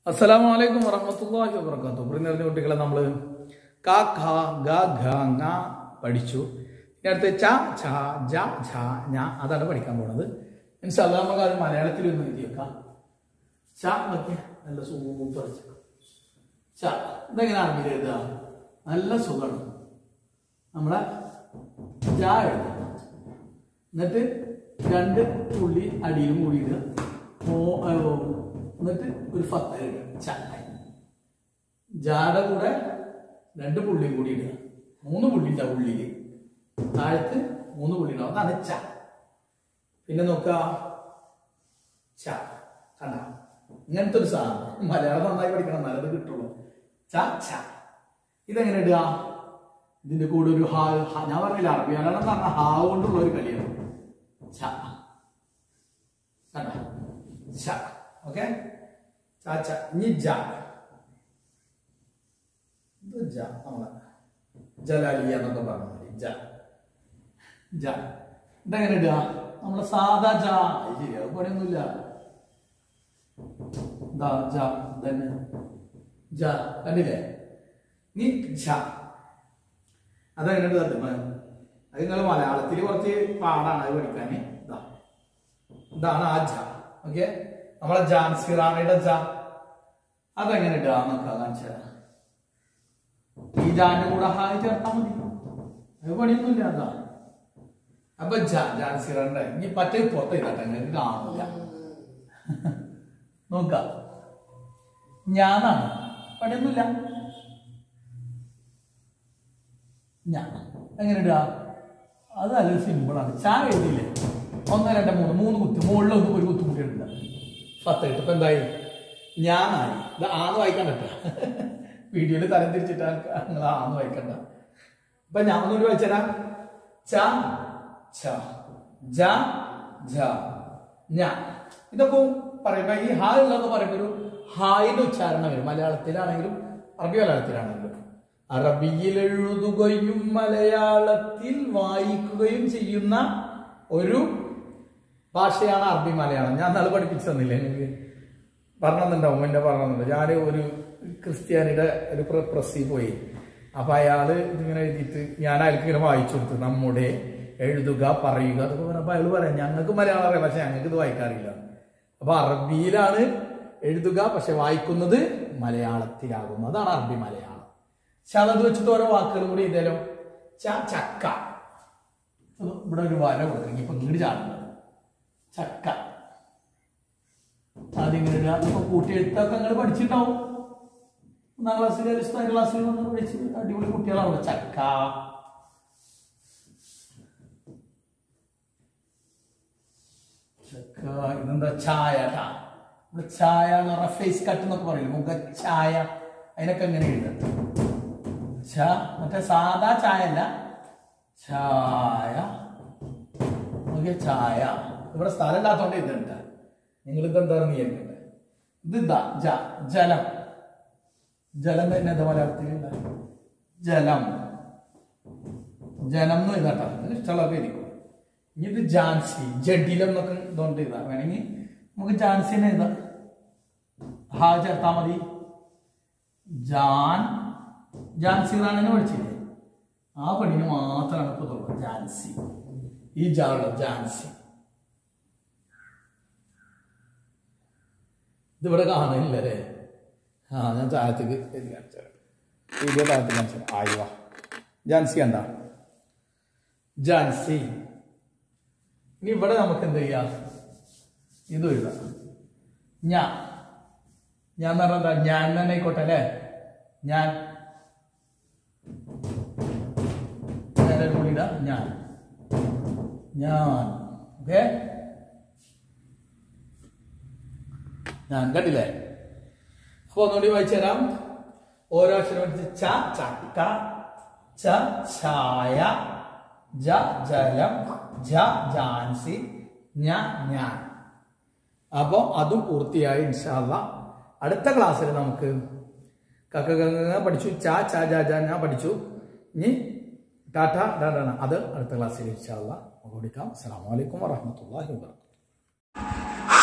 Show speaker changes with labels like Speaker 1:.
Speaker 1: അസ്സലാമു അലൈക്കും വറഹമത്തല്ലാഹി വബർക്കാത്തു പ്രിയ നിറഞ്ഞ കുട്ടികളെ നമ്മൾ ക ഖ ഗ ഘ ങ പഠിച്ചു ഇനി അടുത്ത് ച ഛ ജ ഝ ഞ അതാണ് പഠിക്കാൻ പോകുന്നത് ഇൻഷാല്ല നമുക്ക് അത് മലയാളത്തിൽ ഒന്ന് എഴുതി വെക്കാം ച നോക്കിയ നല്ല സൂപ്പർ ച ച ഇതെങ്ങനെ അറബിയിൽ എഴുതുക നല്ല സുഖമാണ് നമ്മളെ ജ എഴുതുക എന്നിട്ട് രണ്ട് പുള്ളി അടിയിലും കൂടി ഇടുക ഓ ഏ, ഓ. എന്നിട്ട് ഒരു ഫത്ത ഇടുക ച ജാട കൂടെ രണ്ട് പുള്ളിയും കൂടി ഇടുക മൂന്ന് പുള്ളിന്റെ ഉള്ളിൽ താഴത്ത് മൂന്ന് പുള്ളി ഉണ്ടാവും അതാണ് ച പിന്നെ നോക്കുക ച കണ്ട ഇങ്ങനത്തെ ഒരു സാധനം മലയാളം നന്നായി പഠിക്കണം നല്ലത് കിട്ടുള്ളൂ ച ച ഇതെങ്ങനെ ഇടുക ഇതിന്റെ കൂടെ ഒരു ഹാ ഹ- ഞാൻ പറഞ്ഞില്ല അറബി മലയാളം എന്ന് പറഞ്ഞാൽ ഹാ കൊണ്ടുള്ള ഒരു കളിയാണ് ച കണ്ട ച ഓക്കെ ച ച ഇനി ജ ഇത് ജ നമ്മളെ ജലാലിയ എന്നൊക്കെ പറഞ്ഞ മതി ജ ജ ഇതെങ്ങനെ ഇടുക നമ്മളെ സാധാ ജ അത് ശരി അത് പണിയൊന്നുമില്ല ദാ ജ തന്നെ ജ കണ്ടില്ലേ നീ ജ അതെങ്ങനെ തട്ടുമ്പോ അത് നിങ്ങൾ മലയാളത്തിൽ കുറച്ച് പാടാണ് അത് പഠിക്കാൻ ഇതാ ഇതാണ് ആ ജ ഓക്കെ നമ്മളെ ജാൻസി റാണിയുടെ ജ അതെങ്ങനെ ഇടുക നോക്കാം കാണിച്ചു തരാം ഈ ജാന്റെ കൂടെ ഹായ് ചേർത്താൽ മതി അത് പണിയൊന്നുമില്ല അതാ അപ്പൊ ജ ജാൻസി റാണിയുടെ ഇനി പറ്റേ പുറത്ത് ഇതാട്ടെ നിങ്ങൾക്ക് കാണില്ല നോക്ക ഞാനാണ് പണിയൊന്നുമില്ല ഞാൻ എങ്ങനെ ഇടുക അത് നല്ല സിമ്പിളാണ് ചായ എഴുതിയില്ലേ ഒന്ന് രണ്ട് മൂന്ന് മൂന്ന് കുത്ത് മുകളിൽ ഒന്ന് ഒരു കുത്തും കൂടി ഇടില്ല പത്ത് ഇട്ട് ഇപ്പൊ എന്തായി ഞാനായി ഇത് ആന്ന് വായിക്കാൻ പറ്റ വീഡിയോയിൽ തരം തിരിച്ചിട്ടാ നിങ്ങൾ ആന്ന് വായിക്കണ്ട അപ്പൊ ഞാൻ ഒന്നുകൂടി വായിച്ചരാ ച ഛ ജ ജ ഞ ഇതൊക്കെ പറയുമ്പോ ഈ ഹാ ഉള്ളത് പറയുമ്പോ ഒരു ഹായുടെ ഉച്ചാരണം വരും മലയാളത്തിലാണെങ്കിലും അറബി മലയാളത്തിലാണെങ്കിലും അറബിയിൽ എഴുതുകയും മലയാളത്തിൽ വായിക്കുകയും ചെയ്യുന്ന ഒരു ഭാഷയാണ് അറബി മലയാളം ഞാൻ നാളെ പഠിപ്പിച്ചു തന്നില്ലേ എനിക്ക് പറഞ്ഞിട്ടുണ്ടാവും എന്നെ പറഞ്ഞിട്ടുണ്ട് ഞാൻ ഒരു ക്രിസ്ത്യാനിയുടെ ഒരു പ്ര- പ്രസ്സിൽ പോയി അപ്പൊ അയാള് ഇതിങ്ങനെ എഴുതിയിട്ട് ഞാൻ അയാൾക്ക് ഇങ്ങനെ വായിച്ചു കൊടുത്തു നമ്മുടെ എഴുതുക പറയുക അതൊക്കെ പറഞ്ഞപ്പോ അയാൾ പറയാം ഞങ്ങൾക്ക് മലയാളം അറിയാം പക്ഷെ ഞങ്ങൾക്ക് ഇത് വായിക്കാറില്ല അപ്പൊ അറബിയിലാണ് എഴുതുക പക്ഷെ വായിക്കുന്നത് മലയാളത്തിലാകുന്നു അതാണ് അറബി മലയാളം പക്ഷെ അതത് വെച്ചിട്ട് ഓരോ വാക്കുകൾ കൂടി ഇതേലോ ച ചക്ക ഇത് ഇവിടെ ഒരു വര കൊടുക്കും ഇപ്പൊ ഇങ്ങോട്ട് ചാടുന്നത് ചക്ക അതിങ്ങനെ ഇടുക ഇപ്പൊ കൂട്ടിയെഴുത്തൊക്കെ നിങ്ങൾ പഠിച്ചിട്ടുണ്ടാവും ഒന്നാം ക്ലാസ്സിൽ അടിസ്ഥാന ക്ലാസ്സിൽ വന്ന് പഠിച്ച് അടിപൊളി കുട്ടികളാണ് ചക്ക ചക്ക ഇതെന്താ ചായ ട്ടാ. ഇവിടെ ചായ എന്ന് പറഞ്ഞാൽ ഫേസ് കട്ട് എന്നൊക്കെ പറയില്ല മുഖ ചായ അതിനൊക്കെ എങ്ങനെ എഴുതാം ച മറ്റേ സാധാ ചായ അല്ല ചായ നോക്കിയ ചായ ഇവിടെ സ്ഥലം ഇല്ലാത്തോണ്ട് ഇതുണ്ട് നിങ്ങൾ ഇത് എന്താണെന്ന് വിചാരിക്കണ്ടേ ഇത് ഇതാ ജ ജലം ജലം തന്നെ എന്താ മലയാളത്തിൽ ജലം ജലം എന്ന് ഇതാട്ടോ ഇതിന് ഇഷ്ടമുള്ളതൊക്കെ ഇരിക്കും ഇനി ഇത് ജാൻസി ജഡിലം എന്നൊക്കെ ഇതുകൊണ്ട് ഇതാ വേണമെങ്കിൽ നമുക്ക് ജാൻസി തന്നെ ഇതാ ഹാ ചേർത്താ മതി ജാൻ ജാൻസി റാണിനെ പഠിച്ചില്ലേ ആ പണിന് മാത്രമാണ് ഇപ്പൊ തുള്ളത് ജാൻസി ഈ ജാള ജാൻസി ഇതിവിടെ കാണുന്നില്ല അല്ലേ ആ ഞാൻ താഴത്തേക്ക് എഴുതി കാണിച്ചു തരാം. വീഡിയോ താഴത്തേക്ക് കാണിച്ചു തരാം. ആയി വാ ജാൻസി എന്താ ജാൻസി ഇനി ഇവിടെ നമുക്ക് എന്ത് ചെയ്യാം ഇത് എഴുതാം ഞാൻ ഞാൻ എന്ന് പറഞ്ഞാൽ എന്താ ഞാൻ തന്നെ ആയിക്കോട്ടെ അല്ലേ ഞാൻ ഞാനൊരു കൂടി ഇടാം ഞാൻ ഞാൻ ഓക്കെ ഞാൻ കണ്ടില്ലേ അപ്പൊ ഒന്നുകൂടി വായിച്ചു തരാം ഓരോ അക്ഷരം പഠിച്ച് ച ചക്ക ച ഛായ ജ ജലം ജ ജാൻസി ഞ ഞാൻ അപ്പോ അതും പൂർത്തിയായി ഇൻഷാല്ല അടുത്ത ക്ലാസ്സിൽ നമുക്ക് കക്ക ഗംഗ പഠിച്ചു ച ച ജ ജ ഞാൻ പഠിച്ചു ഇനി ടാറ്റ ഡാഡാണ് അത് അടുത്ത ക്ലാസ്സിൽ ഇൻഷാല്ല നമുക്ക് പഠിക്കാം അസ്സാം വലൈക്കും വാഹമത്തല്ലാഹി വാ